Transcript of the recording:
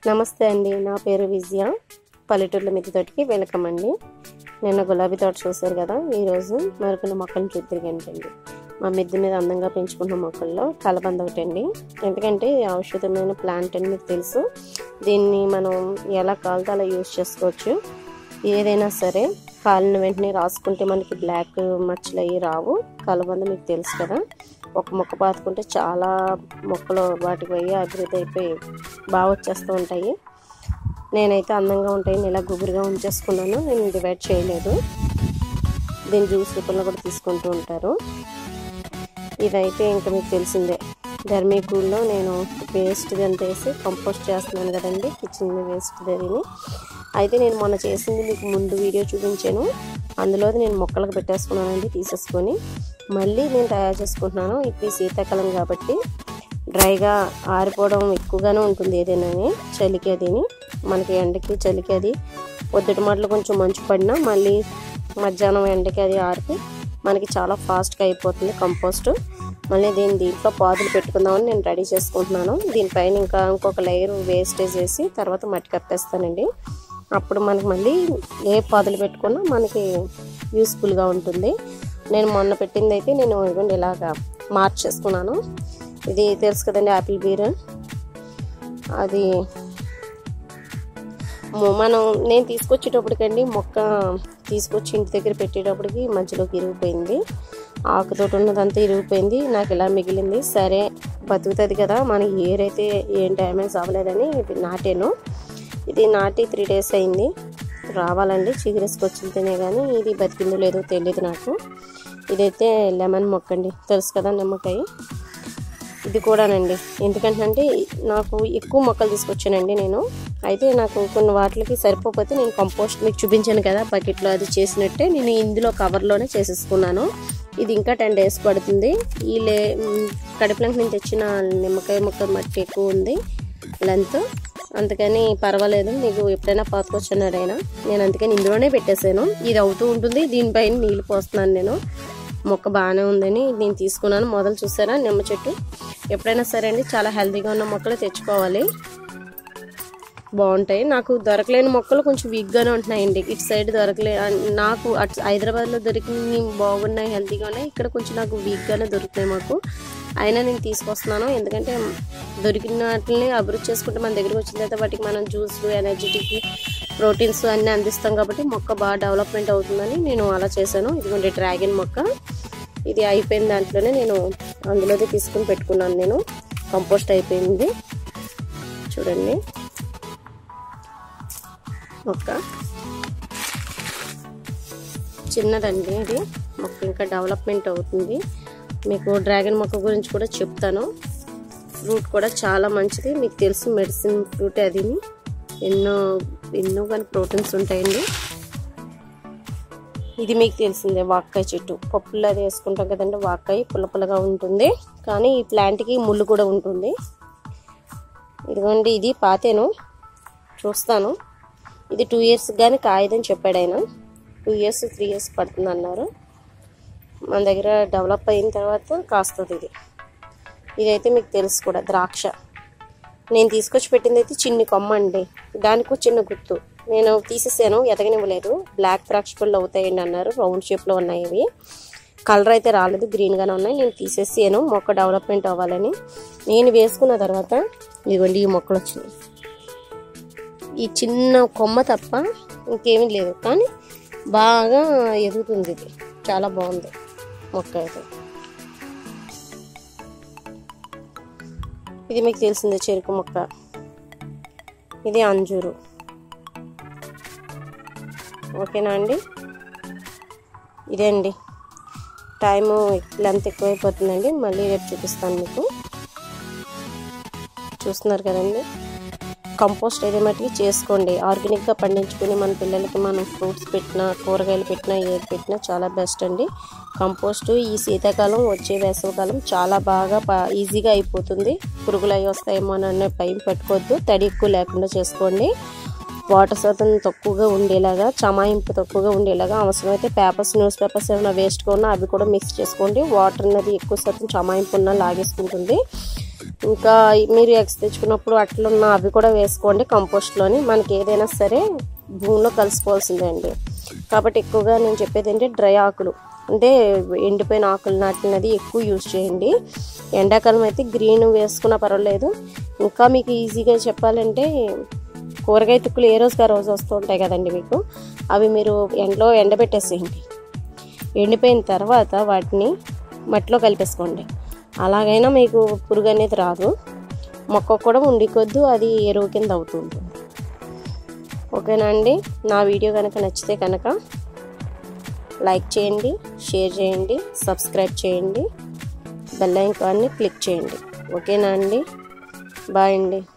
నమస్తే అండి నా పేరు విజయ పల్లెటూర్ల మిద్దె తోటకి వెల్కమ్ అండి నిన్న గులాబీ తోట చూశారు కదా ఈరోజు మరికొన్ని మొక్కలను చూద్దరిగంటండి మా మిద్దె మీద అందంగా పెంచుకున్న మొక్కల్లో కలబంద ఒకటి అండి ఎందుకంటే ఇది ఔషధమైన ప్లాంట్ అని మీకు తెలుసు దీన్ని మనం ఎలా కాలితే అలా యూజ్ చేసుకోవచ్చు ఏదైనా సరే కాలిన వెంటనే రాసుకుంటే మనకి బ్లాక్ మచ్చలు అయ్యి రావు కలబంద మీకు తెలుసు కదా ఒక మొక్క పాతుకుంటే చాలా మొక్కలు వాటికి పోయి అభివృద్ధి అయిపోయి బాగా వచ్చేస్తూ ఉంటాయి నేనైతే అందంగా ఉంటాయని ఇలా గుబురుగా ఉంచేసుకున్నాను నేను డివైడ్ చేయలేదు దీని జ్యూస్ రూపంలో కూడా తీసుకుంటూ ఉంటారు ఇదైతే ఇంకా మీకు తెలిసిందే ధర్మీకూల్లో నేను వేస్ట్ అంతా వేసి కంపోస్ట్ చేస్తున్నాను కదండి కిచెన్ వేస్ట్ దరిని అయితే నేను మొన్న చేసింది మీకు ముందు వీడియో చూపించాను అందులో నేను మొక్కలకు పెట్టేసుకున్నానండి తీసేసుకొని మళ్ళీ నేను తయారు చేసుకుంటున్నాను ఇప్పుడు శీతాకాలం కాబట్టి డ్రైగా ఆరిపోవడం ఎక్కువగానే ఉంటుంది ఏదైనా చలికి అదిని మనకి ఎండకి చలికి అది పొద్దుటి మాటలు కొంచెం మంచు పడినా మళ్ళీ మధ్యాహ్నం ఎండకి అది ఆరిపి మనకి చాలా ఫాస్ట్గా అయిపోతుంది కంపోస్ట్ మళ్ళీ దీన్ని దీంట్లో పాదులు పెట్టుకుందామని నేను రెడీ చేసుకుంటున్నాను దీనిపైన ఇంకా ఇంకొక లేయర్ వేస్టేజ్ వేసి తర్వాత మట్టి కప్పేస్తానండి అప్పుడు మనకి మళ్ళీ ఏ పాదులు పెట్టుకున్నా మనకి యూస్ఫుల్గా ఉంటుంది నేను మొన్న పెట్టింది అయితే నేను ఇదిగోండి ఇలాగా మార్చేసుకున్నాను ఇది తెలుసు కదండి యాపిల్ బీర్ అది మనం నేను తీసుకొచ్చేటప్పటికండి మొక్క తీసుకొచ్చి ఇంటి దగ్గర పెట్టేటప్పటికి మధ్యలోకి ఇరిగిపోయింది ఆకుతోటి ఉన్నదంతా ఇరిగిపోయింది నాకు ఇలా మిగిలింది సరే బతుకుతుంది కదా మనకి ఏరైతే ఏం డ్యామేజ్ అవ్వలేదని ఇది నాటాను ఇది నాటి త్రీ డేస్ అయింది రావాలండి చిగురేసుకొచ్చింటేనే కానీ ఇది బతికిందో లేదో తెలియదు నాకు ఇదైతే లెమన్ మొక్క అండి తెలుసు కదా నిమ్మకాయ ఇది కూడానండి ఎందుకంటే నాకు ఎక్కువ మొక్కలు తీసుకొచ్చానండి నేను అయితే నాకు కొన్ని వాటికి సరిపోతే నేను కంపోస్ట్ మీకు చూపించాను కదా బకెట్లో అది చేసినట్టే నేను ఇందులో కవర్లోనే చేసేసుకున్నాను ఇది ఇంకా టెన్ డేస్ పడుతుంది ఈ లే కడుపులంక నుంచి తెచ్చిన నిమ్మకాయ మొక్క మట్టి ఎక్కువ ఉంది లెంత్ అందుకని పర్వాలేదు మీకు ఎప్పుడైనా పాతుకొచ్చున్నాడైనా నేను అందుకని ఇందులోనే పెట్టేశాను ఇది అవుతూ ఉంటుంది దీనిపైన నీళ్ళు పోస్తున్నాను నేను మొక్క బాగానే ఉందని నేను తీసుకున్నాను మొదలు చూసారా నిమ్మ చెట్టు ఎప్పుడైనా సరే అండి చాలా హెల్తీగా ఉన్న మొక్కలు తెచ్చుకోవాలి బాగుంటాయి నాకు దొరకలేని మొక్కలు కొంచెం వీక్గానే ఉంటున్నాయండి ఇటు సైడ్ దొరకలే నాకు అటు హైదరాబాద్లో దొరికినవి బాగున్నాయి హెల్తీగా ఉన్నాయి ఇక్కడ కొంచెం నాకు వీక్గానే దొరుకుతాయి మాకు అయినా నేను తీసుకొస్తున్నాను ఎందుకంటే దొరికిన వాటిని అభివృద్ధి చేసుకుంటే మన దగ్గరికి వచ్చిన తర్వాత వాటికి మనం జ్యూస్లు ఎనర్జెటిక్ ప్రోటీన్స్ అన్నీ అందిస్తాం కాబట్టి మొక్క బాగా డెవలప్మెంట్ అవుతుందని నేను అలా చేశాను ఇదిగోండి డ్రాగన్ మొక్క ఇది అయిపోయిన దాంట్లోనే నేను అందులోనే తీసుకుని పెట్టుకున్నాను నేను కంపోస్ట్ అయిపోయింది చూడండి మొక్క చిన్నదండి ఇది మొక్క ఇంకా డెవలప్మెంట్ అవుతుంది మీకు డ్రాగన్ మొక్క గురించి కూడా చెప్తాను ఫ్రూట్ కూడా చాలా మంచిది మీకు తెలుసు మెడిసిన్ ఫ్రూట్ అది ఎన్నో ఎన్నో కానీ ప్రోటీన్స్ ఉంటాయండి ఇది మీకు తెలిసిందే వాక్కాయ చెట్టు పప్పులు అది వేసుకుంటాం కదండి వాక్కాయ పుల్ల పుల్లగా ఉంటుంది కానీ ఈ ప్లాంట్కి ముళ్ళు కూడా ఉంటుంది ఇదిగోండి ఇది పాతేను చూస్తాను ఇది టూ ఇయర్స్ కానీ కాయదని చెప్పాడు ఆయన టూ ఇయర్స్ త్రీ ఇయర్స్ పడుతుంది అన్నారు మన దగ్గర డెవలప్ అయిన తర్వాత కాస్తుంది ఇది ఇదైతే మీకు తెలుసు కూడా ద్రాక్ష నేను తీసుకొచ్చి పెట్టింది అయితే చిన్ని కొమ్మ అండి దానికి చిన్న గుర్తు నేను తీసేసాను ఎదగనివ్వలేదు బ్లాక్ ద్రాక్ష పళ్ళు అవుతాయండి అన్నారు రౌండ్ షేప్లో ఉన్నాయి ఇవి కలర్ అయితే రాలేదు గ్రీన్గానే ఉన్నాయి నేను తీసేసాను మొక్క డెవలప్మెంట్ అవ్వాలని నేను వేసుకున్న తర్వాత ఇదిగోండి ఈ మొక్కలు వచ్చినాయి ఈ చిన్న కొమ్మ తప్ప ఇంకేమీ లేదు కానీ బాగా ఎదుగుతుంది ఇది చాలా బాగుంది మొక్క అయితే ఇది మీకు తెలిసిందే చెరుకు మొక్క ఇది అంజూరు ఓకేనా అండి ఇదే అండి టైము లెంత్ ఎక్కువైపోతుందండి మళ్ళీ రేపు చూపిస్తాను మీకు చూస్తున్నారు కదండి కంపోస్ట్ ఏది మట్టుకి చేసుకోండి ఆర్గానిక్గా పండించుకుని మన పిల్లలకి మనం ఫ్రూట్స్ పెట్టినా కూరగాయలు పెట్టినా ఏది పెట్టినా చాలా బెస్ట్ అండి కంపోస్ట్ ఈ శీతాకాలం వచ్చే వేసవికాలం చాలా బాగా ఈజీగా అయిపోతుంది పురుగులు అవి వస్తాయేమో అని భయం పెట్టుకోవద్దు తడి ఎక్కువ లేకుండా చేసుకోండి వాటర్ శాతం తక్కువగా ఉండేలాగా చమాయింపు తక్కువగా ఉండేలాగా అవసరమైతే పేపర్స్ న్యూస్ పేపర్స్ ఏమైనా వేస్ట్గా ఉన్నా అవి కూడా మిక్స్ చేసుకోండి వాటర్ అనేది ఎక్కువ శాతం చమాయింపు ఉన్నా లాగేసుకుంటుంది ఇంకా మీరు ఎగ్స్ తెచ్చుకున్నప్పుడు అట్లున్న అవి కూడా వేసుకోండి కంపోస్ట్లోని మనకి ఏదైనా సరే భూమిలో కలిసిపోవాల్సిందే అండి కాబట్టి ఎక్కువగా నేను చెప్పేది ఏంటంటే డ్రై ఆకులు అంటే ఎండిపోయిన ఆకులు నాటినది ఎక్కువ యూజ్ చేయండి ఎండాకాలం అయితే గ్రీన్ వేసుకున్నా పర్వాలేదు ఇంకా మీకు ఈజీగా చెప్పాలంటే కూరగాయ తుక్కులు ఏ రోజుకి ఆ రోజు వస్తూ ఉంటాయి కదండి మీకు అవి మీరు ఎండలో ఎండబెట్టేసేయండి ఎండిపోయిన తర్వాత వాటిని మట్టిలో కలిపేసుకోండి అలాగైనా మీకు పురుగు అనేది రాదు మొక్క కూడా ఉండి కొద్దు అది ఎరువు కింద అవుతుంది ఓకేనా అండి నా వీడియో కనుక నచ్చితే కనుక లైక్ చేయండి షేర్ చేయండి సబ్స్క్రైబ్ చేయండి బెల్ ఐకాన్ని క్లిక్ చేయండి ఓకేనా అండి బాయ్ అండి